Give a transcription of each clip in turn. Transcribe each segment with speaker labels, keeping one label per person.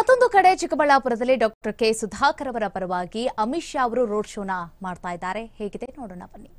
Speaker 1: ಮತ್ತೊಂದು ಕಡೆ ಚಿಕ್ಕಬಳ್ಳಾಪುರದಲ್ಲಿ ಡಾಕ್ಟರ್ ಕೆ ಸುಧಾಕರ್ ಅವರ ಪರವಾಗಿ ಅಮಿತ್ ಶಾ ಅವರು ರೋಡ್ ಶೋನ ಮಾಡ್ತಾ ಇದ್ದಾರೆ ಹೇಗಿದೆ ನೋಡೋಣ ಬನ್ನಿ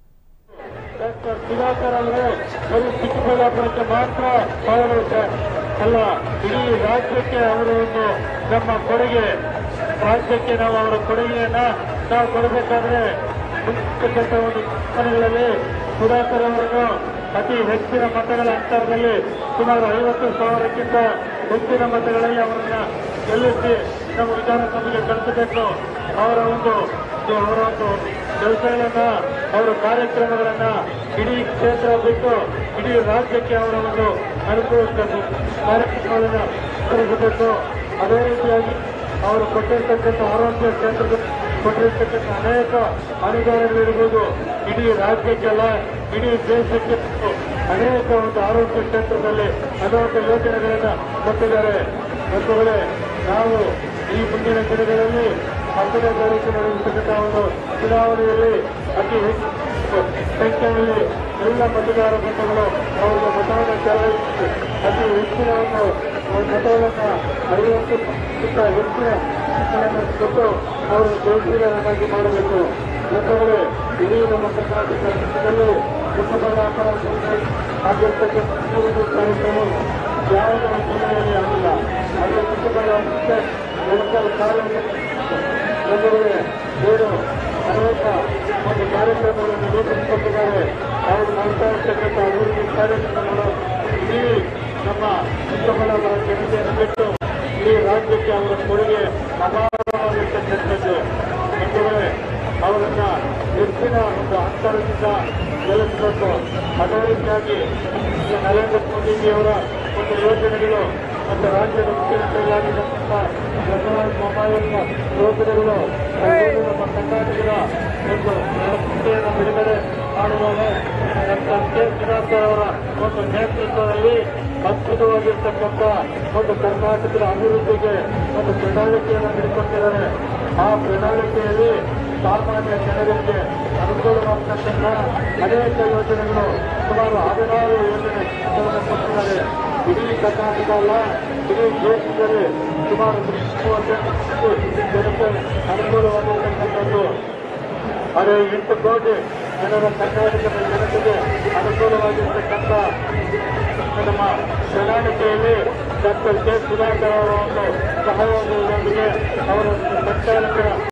Speaker 2: ಡಾಕ್ಟರ್ ಸುಧಾಕರ್ ಅವರು ಬರೀ ಚಿಕ್ಕಬಳ್ಳಾಪುರಕ್ಕೆ ಮಾತ್ರ ಪಾಲ್ಗೊಳ್ಳುತ್ತೆ ಅಲ್ಲ ಇಡೀ ರಾಜ್ಯಕ್ಕೆ ಅವರು ಒಂದು ನಮ್ಮ ಕೊಡುಗೆ ರಾಜ್ಯಕ್ಕೆ ನಾವು ಅವರ ಕೊಡುಗೆಯನ್ನ ನಾವು ಕೊಡಬೇಕಾದ್ರೆ ಮುಂಚಿರ್ತಕ್ಕಂಥ ಒಂದು ಚುನಾವಣೆಗಳಲ್ಲಿ ಸುಧಾಕರ್ ಅವರನ್ನು ಅತಿ ಹೆಚ್ಚಿನ ಮತಗಳ ಅಂತರದಲ್ಲಿ ಸುಮಾರು ಐವತ್ತು ಸಾವಿರಕ್ಕಿಂತ ಹೆಚ್ಚಿನ ಮತಗಳಲ್ಲಿ ಅವರನ್ನ ಗೆಲ್ಲಿಸಿ ನಮ್ಮ ವಿಧಾನಸಭೆಗೆ ಕಳಿಸಬೇಕು ಅವರ ಒಂದು ಅವರ ಒಂದು ಕೆಲಸಗಳನ್ನ ಅವರ ಕಾರ್ಯಕ್ರಮಗಳನ್ನ ಇಡೀ ಕ್ಷೇತ್ರ ಬಿಟ್ಟು ಇಡೀ ರಾಜ್ಯಕ್ಕೆ ಅವರ ಒಂದು ಅನುಕೂಲಕ್ಕೆ ಕಾರ್ಯಕ್ರಮಗಳನ್ನ ತಲುಪಬೇಕು ಅದೇ ರೀತಿಯಾಗಿ ಅವರು ಕೊಟ್ಟಿರ್ತಕ್ಕಂಥ ಆರೋಗ್ಯ ಕ್ಷೇತ್ರದ ಕೊಟ್ಟಿರ್ತಕ್ಕಂಥ ಅನೇಕ ಅನುದಾನಗಳಿರ್ಬೋದು ಇಡೀ ರಾಜ್ಯಕ್ಕೆಲ್ಲ ಇಡೀ ದೇಶಕ್ಕೆ ಅನೇಕ ಒಂದು ಆರೋಗ್ಯ ಕ್ಷೇತ್ರದಲ್ಲಿ ಅನೇಕ ಯೋಜನೆಗಳನ್ನ ಕೊಟ್ಟಿದ್ದಾರೆ ಬಂಧುಗಳೇ ನಾವು ಈ ಮುಂದಿನ ದಿನಗಳಲ್ಲಿ ಹತ್ತನೇ ತಾರೀಕು ನಡೆಯತಕ್ಕಂಥ ಒಂದು ಚುನಾವಣೆಯಲ್ಲಿ ಅತಿ ಹೆಚ್ಚು ಸಂಖ್ಯೆಯಲ್ಲಿ ಎಲ್ಲ ಮತದಾರ ಬಂಧುಗಳು ಅವರಿಗೆ ಮತವನ್ನು ಚಲಾಯಿಸಿ ಅತಿ ಹೆಚ್ಚಿನ ಒಂದು ಮತಗಳನ್ನು ಐವತ್ತಕ್ಕಿಂತ ಹೆಚ್ಚಿನ ಮತಗಳನ್ನು ಕೊಟ್ಟು ಅವರು ಜಯಶೀಲರಾಗಿ ಮಾಡಬೇಕು ಬಂಧುಗಳೇ ಇಡೀ ನಮ್ಮ ಕರ್ನಾಟಕ ರಾಜ್ಯದಲ್ಲಿ ಚಿಕ್ಕಬಳ್ಳಾಪುರ ಆಗಿರ್ತಕ್ಕಂಥ ಮೂರು ಕಾರ್ಯಕ್ರಮ ಯಾವುದೇ ಜಿಲ್ಲೆಯಲ್ಲಿ ಆಗಿಲ್ಲ ಅದು ಚಿಕ್ಕಬಳ್ಳಾಪುರಕ್ಕೆ ಮೆಡಿಕಲ್ ಕಾಲೇಜು ಬಂಧುಗಳೇ ಏನು ಅನೇಕ ಒಂದು ಕಾರ್ಯಕ್ರಮಗಳನ್ನು ರೂಪಿಸಿಕೊಂಡಿದ್ದಾರೆ ಅವರು ಮಾಡ್ತಾ ಇರ್ತಕ್ಕಂಥ ಅಭಿವೃದ್ಧಿ ಕಾರ್ಯಕ್ರಮಗಳು ಇಡೀ ನಮ್ಮ ಚಿಕ್ಕಬಳ್ಳಾಪುರ ಜನತೆಯನ್ನು ಬಿಟ್ಟು ಇಡೀ ರಾಜ್ಯಕ್ಕೆ ಅವರ ಕೊಡುಗೆ ಅಪಾರವಾಗಿರ್ತಕ್ಕಂಥದ್ದು ಬಂಧುಗಳೇ ಅವರನ್ನ ಹೆಚ್ಚಿನ ಒಂದು ಅಂತರದಿಂದ ಗೆಲ್ಲಿಸಬೇಕು ಅದೇ ರೀತಿಯಾಗಿ ಈಗ ನರೇಂದ್ರ ಮೋದಿಜಿಯವರ ಒಂದು ಯೋಜನೆಗಳು ಮತ್ತು ರಾಜ್ಯದ ಮುಖ್ಯಮಂತ್ರಿಗಳಾಗಿರ್ತಕ್ಕಂಥ ಬಸವರಾಜ ಬೊಮ್ಮಾಯಿಯವರ ಯೋಜನೆಗಳು ಅದರಲ್ಲೂ ನಮ್ಮ ಕರ್ನಾಟಕದ ಒಂದು ವ್ಯವಸ್ಥೆಯನ್ನು ಬಿಡುಗಡೆ ಮಾಡುವಾಗ ಡಾಕ್ಟರ್ ಕೆ ಸುಧಾಕರ್ ಅವರ ಒಂದು ನೇತೃತ್ವದಲ್ಲಿ ಅದ್ಭುತವಾಗಿರ್ತಕ್ಕಂಥ ಒಂದು ಕರ್ನಾಟಕದ ಅಭಿವೃದ್ಧಿಗೆ ಒಂದು ಪ್ರಣಾಳಿಕೆಯನ್ನು ಬಿಡುಕೊಟ್ಟಿದ್ದಾರೆ ಆ ಪ್ರಣಾಳಿಕೆಯಲ್ಲಿ ಸಾಮಾನ್ಯ ಜನರಿಗೆ ಅನುಕೂಲವಾಗತಕ್ಕಂಥ ಅನೇಕ ಯೋಜನೆಗಳು ಸುಮಾರು ಹದಿನಾರು ಯೋಜನೆಗಳನ್ನು ಕೊಟ್ಟಿದ್ದಾರೆ ಇಡೀ ಕರ್ನಾಟಕ ಅಲ್ಲ ಇಡೀ ದೇಶದಲ್ಲಿ ಸುಮಾರು ಮೂವತ್ತು ಜನತೆ ಅನುಕೂಲವಾಗಿರ್ತಕ್ಕಂಥದ್ದು ಅದೇ ಎಂಟು ಕೋಟಿ ಜನರ ಕರ್ನಾಟಕದ ಜನತೆಗೆ ಅನುಕೂಲವಾಗಿರ್ತಕ್ಕಂಥ ನಮ್ಮ ಪ್ರಣಾಳಿಕೆಯಲ್ಲಿ ಡಾಕ್ಟರ್ ಕೆ ಸುಧಾಕರ್ ಅವರ ಒಂದು ಸಹಯೋಗದೊಂದಿಗೆ ಅವರ ಸಂಚಾಲಕ